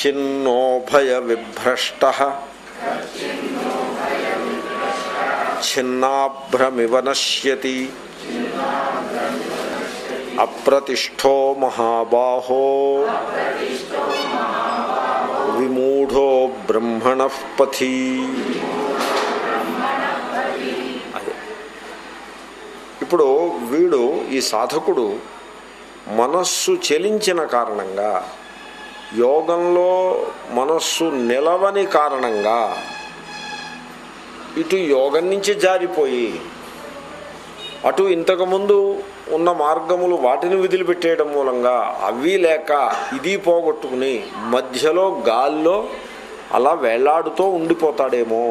కశ్చిన్నో భయ విభ్రష్ట ఛిన్నాభ్రమివ నశ్యతి అప్రతిష్టో మహాబాహో విమూఢో బ్రహ్మణ పథి అదే ఇప్పుడు వీడు ఈ సాధకుడు మనస్సు చెలించిన కారణంగా యోగంలో మనస్సు నిలవని కారణంగా ఇటు యోగం నుంచి జారిపోయి అటు ఇంతకుముందు ఉన్న మార్గములు వాటిని విదిలిపెట్టేయడం మూలంగా అవి లేక ఇది పోగొట్టుకుని మధ్యలో గాల్లో అలా వేలాడుతూ ఉండిపోతాడేమో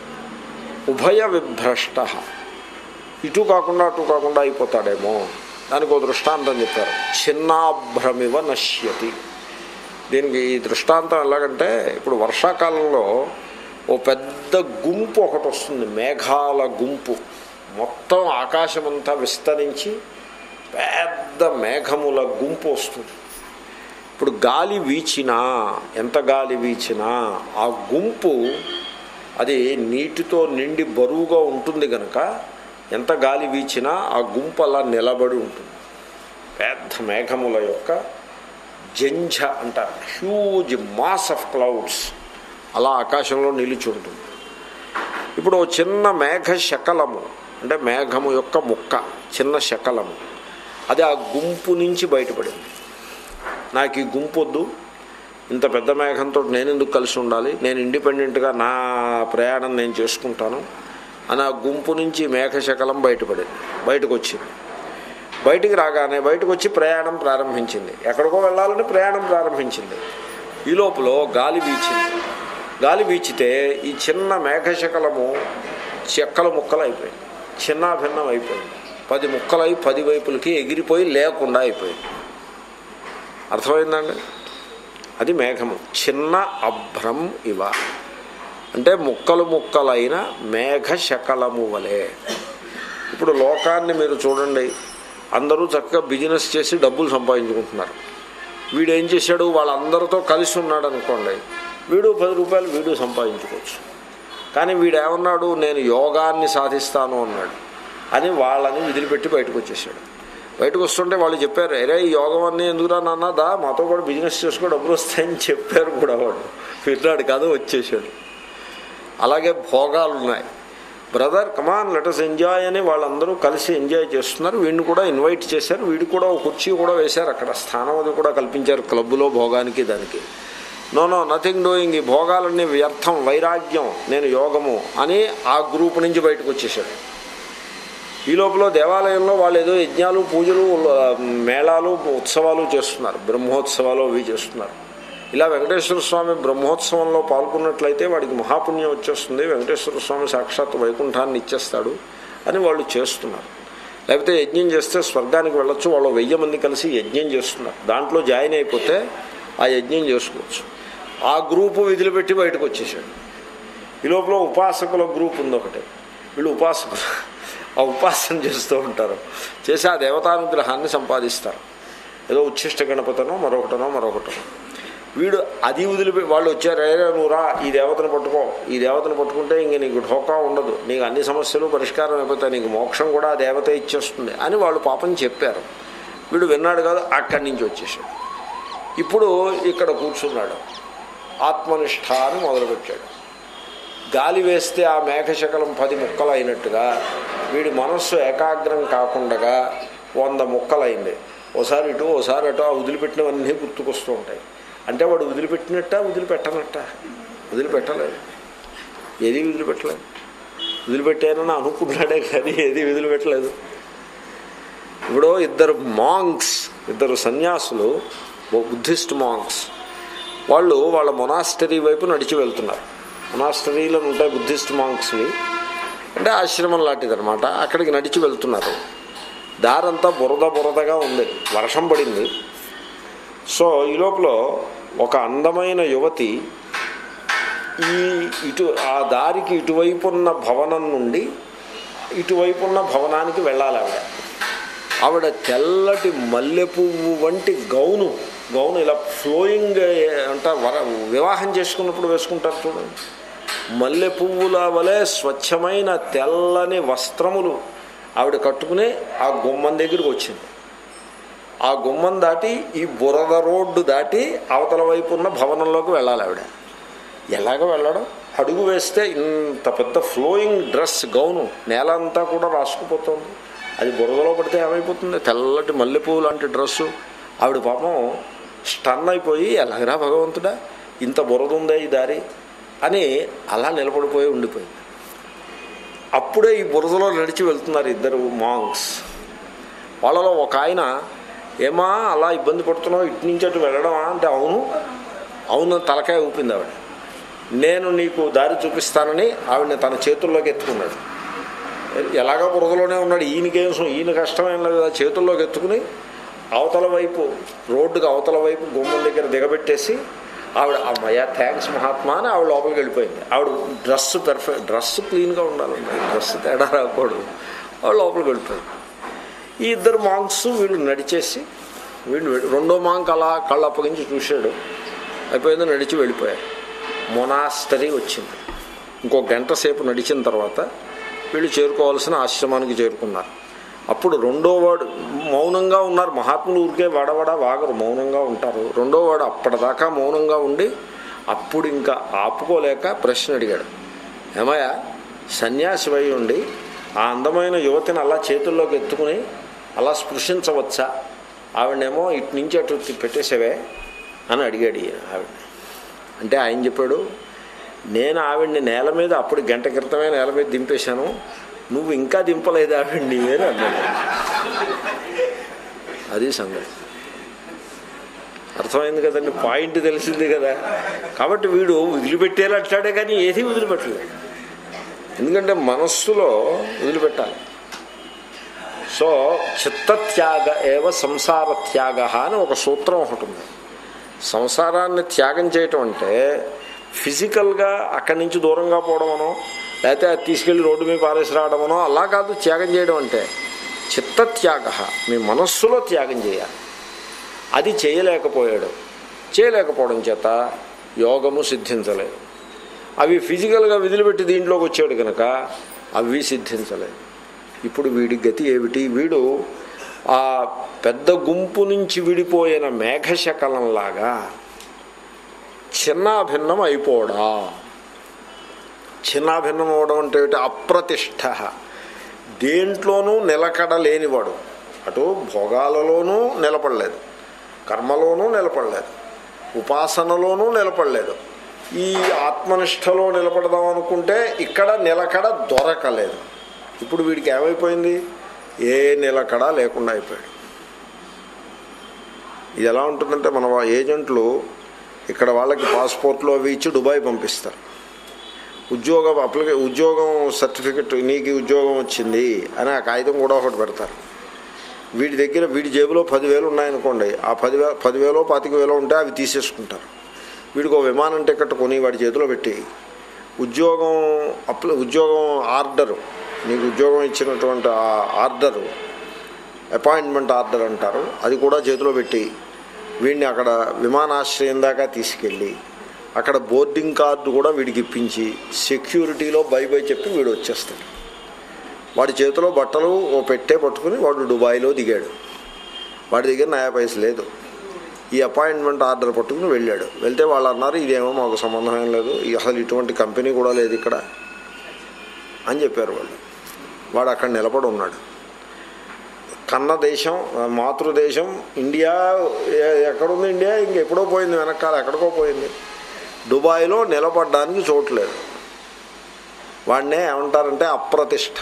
ఉభయ విభ్రష్ట ఇటు కాకుండా అటు కాకుండా అయిపోతాడేమో దానికి ఒక దృష్టాంతం చెప్పారు చిన్నాభ్రమివ నశ్యతి దీనికి ఈ దృష్టాంతం ఎలాగంటే ఇప్పుడు వర్షాకాలంలో ఓ పెద్ద గుంపు ఒకటి వస్తుంది మేఘాల గుంపు మొత్తం ఆకాశమంతా విస్తరించి పెద్ద మేఘముల గుంపు వస్తుంది ఇప్పుడు గాలి వీచినా ఎంత గాలి వీచినా ఆ గుంపు అది నీటితో నిండి బరువుగా ఉంటుంది కనుక ఎంత గాలి వీచినా ఆ గుంపు అలా నిలబడి ఉంటుంది పెద్ద మేఘముల యొక్క జంఝ అంట హ్యూజ్ మాస్ ఆఫ్ క్లౌడ్స్ అలా ఆకాశంలో నిలిచి ఉంటుంది ఇప్పుడు ఓ చిన్న మేఘ శకలము అంటే మేఘము యొక్క ముక్క చిన్న శకలము అది ఆ గుంపు నుంచి బయటపడింది నాకు ఈ గుంపు వద్దు ఇంత పెద్ద మేఘంతో నేను ఎందుకు కలిసి ఉండాలి నేను ఇండిపెండెంట్గా నా ప్రయాణం నేను చేసుకుంటాను అని ఆ గుంపు నుంచి మేఘ శకలం బయటపడింది బయటకు వచ్చింది బయటికి రాగానే బయటకు వచ్చి ప్రయాణం ప్రారంభించింది ఎక్కడికో వెళ్ళాలని ప్రయాణం ప్రారంభించింది ఈ లోపల గాలి వీచింది గాలి వీచితే ఈ చిన్న మేఘశకలము చెక్కల ముక్కలు అయిపోయింది చిన్న భిన్నం అయిపోయింది పది ముక్కలై పది వైపులకి ఎగిరిపోయి లేకుండా అయిపోయింది అర్థమైందండి అది మేఘము చిన్న అభ్రం ఇవ అంటే ముక్కలు ముక్కలైన మేఘ శకలము వలె ఇప్పుడు లోకాన్ని మీరు చూడండి అందరూ చక్కగా బిజినెస్ చేసి డబ్బులు సంపాదించుకుంటున్నారు వీడు ఏం చేశాడు వాళ్ళందరితో కలిసి ఉన్నాడు అనుకోండి వీడు పది రూపాయలు వీడు సంపాదించుకోవచ్చు కానీ వీడు ఏమన్నాడు నేను యోగాన్ని సాధిస్తాను అన్నాడు అని వాళ్ళని విదిలిపెట్టి బయటకు వచ్చేసాడు బయటకు వస్తుంటే వాళ్ళు చెప్పారు అరే ఈ యోగం అన్నీ ఎందుకురా నాన్న దా మాతో కూడా బిజినెస్ చేసుకో డబ్బులు వస్తాయని చెప్పారు కూడా వాడు విన్నాడు కాదు వచ్చేసాడు అలాగే భోగాలు ఉన్నాయి బ్రదర్ కమాన్ లెటర్స్ ఎంజాయ్ అని వాళ్ళందరూ కలిసి ఎంజాయ్ చేస్తున్నారు వీడిని కూడా ఇన్వైట్ చేశారు వీడి కూడా ఒక కుర్చీ కూడా వేశారు అక్కడ స్థానం అది కూడా కల్పించారు క్లబ్లో భోగానికి దానికి నో నో నథింగ్ డూయింగ్ ఈ భోగాలన్నీ వ్యర్థం వైరాగ్యం నేను యోగము అని ఆ గ్రూప్ నుంచి బయటకు వచ్చేసాడు ఈ లోపల దేవాలయంలో వాళ్ళు ఏదో యజ్ఞాలు పూజలు మేళాలు ఉత్సవాలు చేస్తున్నారు బ్రహ్మోత్సవాలు అవి చేస్తున్నారు ఇలా వెంకటేశ్వర స్వామి బ్రహ్మోత్సవంలో పాల్గొన్నట్లయితే వాడికి మహాపుణ్యం వచ్చేస్తుంది వెంకటేశ్వర స్వామి సాక్షాత్ వైకుంఠాన్ని ఇచ్చేస్తాడు అని వాళ్ళు చేస్తున్నారు లేకపోతే యజ్ఞం చేస్తే స్వర్గానికి వెళ్ళొచ్చు వాళ్ళు వెయ్యి మంది కలిసి యజ్ఞం చేస్తున్నారు దాంట్లో జాయిన్ అయిపోతే ఆ యజ్ఞం చేసుకోవచ్చు ఆ గ్రూపు విధులుపెట్టి బయటకు వచ్చేసాడు ఈ లోపల ఉపాసకుల గ్రూప్ ఉంది ఒకటి వీళ్ళు ఉపాసకులు ఆ ఉపాసన చేస్తూ ఉంటారు చేసి ఆ దేవతానుగ్రహాన్ని సంపాదిస్తారు ఏదో ఉచ్ఛిష్ట గణపతనో మరొకటనో మరొకటనో వీడు అది వదిలిపి వాళ్ళు వచ్చారు రే నువ్వు రా ఈ దేవతను పట్టుకో ఈ దేవతను పట్టుకుంటే ఇంక నీకు ఢోకా ఉండదు నీకు అన్ని సమస్యలు పరిష్కారం అయిపోతాయి నీకు మోక్షం కూడా ఆ దేవత ఇచ్చేస్తుంది అని వాళ్ళు పాపం చెప్పారు వీడు విన్నాడు కాదు అక్కడి నుంచి వచ్చేసాడు ఇప్పుడు ఇక్కడ కూర్చున్నాడు ఆత్మనిష్ట అని మొదలుపెట్టాడు గాలి వేస్తే ఆ మేఘశకలం పది ముక్కలు అయినట్టుగా వీడి మనస్సు ఏకాగ్రం కాకుండా వంద ముక్కలైంది ఓసారి ఇటు ఓసారి అటు ఆ వదిలిపెట్టినవన్నీ గుర్తుకొస్తూ ఉంటాయి అంటే వాడు వదిలిపెట్టినట్ట వదిలిపెట్టనట్ట వదిలిపెట్టలేదు ఏది వదిలిపెట్టలేదు వదిలిపెట్టానని అనుకున్నాడే కానీ ఏది వదిలిపెట్టలేదు ఇప్పుడు ఇద్దరు మాంగ్స్ ఇద్దరు సన్యాసులు బుద్ధిస్ట్ మాంగ్స్ వాళ్ళు వాళ్ళ మొనాస్టరీ వైపు నడిచి వెళ్తున్నారు మొనాస్టరీలో ఉంటాయి బుద్ధిస్ట్ మాంగ్స్వి అంటే ఆశ్రమం లాంటిది అనమాట అక్కడికి నడిచి వెళ్తున్నారు దారంతా బురద బురదగా ఉంది వర్షం పడింది సో ఈ లోపల ఒక అందమైన యువతి ఈ ఇటు ఆ దారికి ఇటువైపు ఉన్న భవనం నుండి ఇటువైపు ఉన్న భవనానికి వెళ్ళాలి ఆవిడ ఆవిడ తెల్లటి మల్లె పువ్వు వంటి గౌను గౌన్ ఇలా ఫ్లోయింగ్ అంటే వర వివాహం చేసుకున్నప్పుడు వేసుకుంటారు చూడండి మల్లె పువ్వుల వలె స్వచ్ఛమైన తెల్లని వస్త్రములు ఆవిడ కట్టుకుని ఆ గుమ్మం దగ్గరికి వచ్చింది ఆ గుమ్మం దాటి ఈ బురద రోడ్డు దాటి అవతల వైపు ఉన్న భవనంలోకి వెళ్ళాలి ఆవిడ ఎలాగ వెళ్ళడం అడుగు వేస్తే ఇంత పెద్ద ఫ్లోయింగ్ డ్రెస్ గౌను నేల అంతా కూడా రాసుకుపోతుంది అది బురదలో పడితే ఏమైపోతుంది తెల్లటి మల్లెపూలు లాంటి డ్రెస్సు ఆవిడ పాపం స్టన్ అయిపోయి ఎలాగరా భగవంతుడా ఇంత బురద ఉందే ఈ దారి అని అలా నిలబడిపోయి ఉండిపోయింది అప్పుడే ఈ బురదలో నడిచి వెళ్తున్నారు ఇద్దరు మాంగ్స్ వాళ్ళలో ఒక ఆయన ఏమా అలా ఇబ్బంది పడుతున్నావు ఇటు నుంచి అటు వెళ్ళడమా అంటే అవును అవును తలకాయ ఊపింది ఆవిడ నేను నీకు దారి చూపిస్తానని ఆవిడని తన చేతుల్లోకి ఎత్తుకున్నాడు ఎలాగో బురదలోనే ఉన్నాడు ఈయనకేం సు- ఈయన కష్టమేం లేదు ఆ చేతుల్లోకి ఎత్తుకుని అవతల వైపు రోడ్డుకి అవతల వైపు గుమ్మం దగ్గర దిగబెట్టేసి ఆవిడ అమ్మయ్య థ్యాంక్స్ మహాత్మా అని ఆవిడ లోపలికి వెళ్ళిపోయింది ఆవిడ డ్రెస్ పెర్ఫెక్ట్ డ్రెస్ క్లీన్గా ఉండాలండి డ్రెస్ తేడా రాకూడదు ఆవిడ లోపలికి వెళ్ళిపోయింది ఈ ఇద్దరు మాంక్స్ వీళ్ళు నడిచేసి వీళ్ళు వె- రెండో మాంక్ అలా కళ్ళు అప్పగించి చూశాడు అయిపోయింది నడిచి వెళ్ళిపోయారు మొనాస్టరీ వచ్చింది ఇంకో గంట సేపు నడిచిన తర్వాత వీళ్ళు చేరుకోవాల్సిన ఆశ్రమానికి చేరుకున్నారు అప్పుడు రెండో వాడు మౌనంగా ఉన్నారు మహాత్ములు ఊరికే వడవడ వాగరు మౌనంగా ఉంటారు రెండో వాడు అప్పటిదాకా మౌనంగా ఉండి అప్పుడు ఇంకా ఆపుకోలేక ప్రశ్న అడిగాడు ఏమయ్యా సన్యాసి వై ఉండి ఆ అందమైన యువతిని అలా చేతుల్లోకి ఎత్తుకుని అలా స్పృశించవచ్చా ఆవిడనేమో ఇటు నుంచి అటు తి- పెట్టేసేవే అని అడిగాడు ఈయన ఆవిడ అంటే ఆయన చెప్పాడు నేను ఆవిడ్ని నేల మీద అప్పుడు గంట క్రితమే నేల మీద దింపేశాను నువ్వు ఇంకా దింపలేదు ఆవిడ్ని అని అన్నాడు అది సంగతి అర్థమైంది కదండి పాయింట్ తెలిసింది కదా కాబట్టి వీడు వదిలిపెట్టేలా అట్లాడే కానీ ఏది వదిలిపెట్టలేదు ఎందుకంటే మనస్సులో వదిలిపెట్టాలి సో చిత్తత్యాగ ఏవ సంసార త్యాగ అని ఒక సూత్రం ఒకటి ఉంది సంసారాన్ని త్యాగం చేయటం అంటే ఫిజికల్గా అక్కడి నుంచి దూరంగా పోవడమనో లేకపోతే అది తీసుకెళ్లి రోడ్డు మీద పారేసి రావడమనో అలా కాదు త్యాగం చేయడం అంటే చిత్తత్యాగ మీ మనస్సులో త్యాగం చేయాలి అది చేయలేకపోయాడు చేయలేకపోవడం చేత యోగము సిద్ధించలేదు అవి ఫిజికల్గా విదిలిపెట్టి దీంట్లోకి వచ్చాడు కనుక అవి సిద్ధించలేదు ఇప్పుడు వీడి గతి ఏమిటి వీడు ఆ పెద్ద గుంపు నుంచి విడిపోయిన మేఘశకలంలాగా చిన్నాభిన్నం అయిపోవడా చిన్నాభిన్నం అవడం అంటే ఏమిటి? అప్రతిష్ట దేంట్లోనూ నిలకడ లేనివాడు అటు భోగాలలోనూ నిలబడలేదు కర్మలోనూ నిలబడలేదు ఉపాసనలోనూ నిలబడలేదు ఈ ఆత్మనిష్టలో నిలబడదాం అనుకుంటే ఇక్కడ నిలకడ దొరకలేదు ఇప్పుడు వీడికి ఏమైపోయింది ఏ నిలకడ లేకుండా అయిపోయాడు ఇది ఎలా ఉంటుందంటే మన వా- ఏజెంట్లు ఇక్కడ వాళ్ళకి పాస్పోర్ట్లు అవి ఇచ్చి దుబాయ్ పంపిస్తారు ఉద్యోగం అప్లికే ఉద్యోగం సర్టిఫికెట్ నీకు ఈ ఉద్యోగం వచ్చింది అని ఆ కాగితం కూడా ఒకటి పెడతారు వీడి దగ్గర వీడి జేబులో పదివేలు ఉన్నాయనుకోండి ఆ పదివే పదివేలో పాతిక వేలో ఉంటే అవి తీసేసుకుంటారు వీడికి ఒక విమానం టికెట్ కొని వాడి చేతిలో పెట్టి ఉద్యోగం అప్ల ఉద్యోగం ఆర్డరు నీకు ఉద్యోగం ఇచ్చినటువంటి ఆ ఆర్డరు అపాయింట్మెంట్ ఆర్డర్ అంటారు అది కూడా చేతిలో పెట్టి వీడిని అక్కడ విమానాశ్రయం దాకా తీసుకెళ్ళి అక్కడ బోర్డింగ్ కార్డు కూడా వీడికి ఇప్పించి సెక్యూరిటీలో బై బై చెప్పి వీడు వచ్చేస్తాడు వాడి చేతిలో బట్టలు ఓ పెట్టే పట్టుకుని వాడు దుబాయ్లో దిగాడు వాడి దగ్గర నయా పైస లేదు ఈ అపాయింట్మెంట్ ఆర్డర్ పట్టుకుని వెళ్ళాడు వెళ్తే వాళ్ళు అన్నారు ఇదేమో మాకు సంబంధం ఏం లేదు ఈ అసలు ఇటువంటి కంపెనీ కూడా లేదు ఇక్కడ అని చెప్పారు వాళ్ళు వాడు అక్కడ నిలబడి ఉన్నాడు కన్న దేశం మాతృదేశం ఇండియా ఎ- ఎక్కడుంది ఇండియా ఇంకెప్పుడో పోయింది వెనకాల ఎక్కడికో పోయింది దుబాయ్లో నిలబడడానికి చోట్లేదు వాడినే ఏమంటారంటే అప్రతిష్ట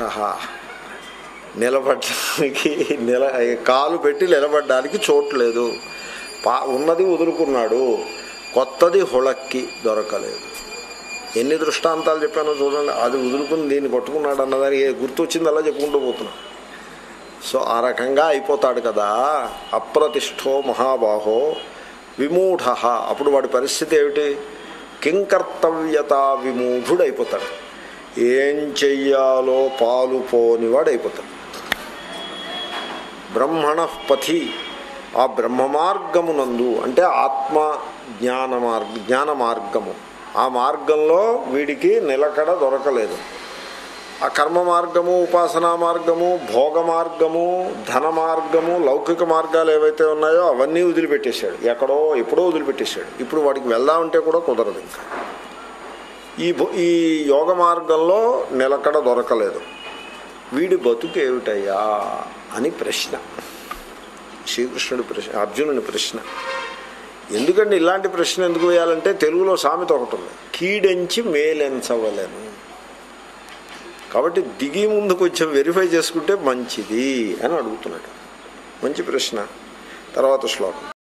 నిలబడడానికి నిల కాలు పెట్టి నిలబడడానికి చోట్లేదు పా ఉన్నది వదులుకున్నాడు కొత్తది హుళక్కి దొరకలేదు ఎన్ని దృష్టాంతాలు చెప్పానో చూడండి అది వదులుకుని దీన్ని పట్టుకున్నాడు అన్నదానికి ఏ గుర్తొచ్చింది అలా చెప్పుకుంటూ పోతున్నాడు సో ఆ రకంగా అయిపోతాడు కదా అప్రతిష్టో మహాబాహో విమూఢ అప్పుడు వాడి పరిస్థితి ఏమిటి కింకర్తవ్యత విమూఢుడు అయిపోతాడు ఏం చెయ్యాలో పాలు పోనివాడు అయిపోతాడు బ్రహ్మణ పథి ఆ బ్రహ్మ మార్గమునందు అంటే ఆత్మ జ్ఞాన మార్గ జ్ఞాన మార్గము ఆ మార్గంలో వీడికి నిలకడ దొరకలేదు ఆ కర్మ మార్గము ఉపాసనా మార్గము భోగ మార్గము ధన మార్గము లౌకిక మార్గాలు ఏవైతే ఉన్నాయో అవన్నీ వదిలిపెట్టేశాడు ఎక్కడో ఎప్పుడో వదిలిపెట్టేశాడు ఇప్పుడు వాడికి వెళ్దామంటే కూడా కుదరదు ఇంకా ఈ భో- ఈ యోగ మార్గంలో నిలకడ దొరకలేదు వీడి బతుకు ఏమిటయ్యా అని ప్రశ్న శ్రీకృష్ణుడి ప్రశ్న అర్జునుడి ప్రశ్న ఎందుకంటే ఇలాంటి ప్రశ్న ఎందుకు వేయాలంటే తెలుగులో సామెత ఒకటి ఉంది కీడెంచి మేలెంచవలేను కాబట్టి దిగి ముందు కొంచెం వెరిఫై చేసుకుంటే మంచిది అని అడుగుతున్నాడు మంచి ప్రశ్న తర్వాత శ్లోకం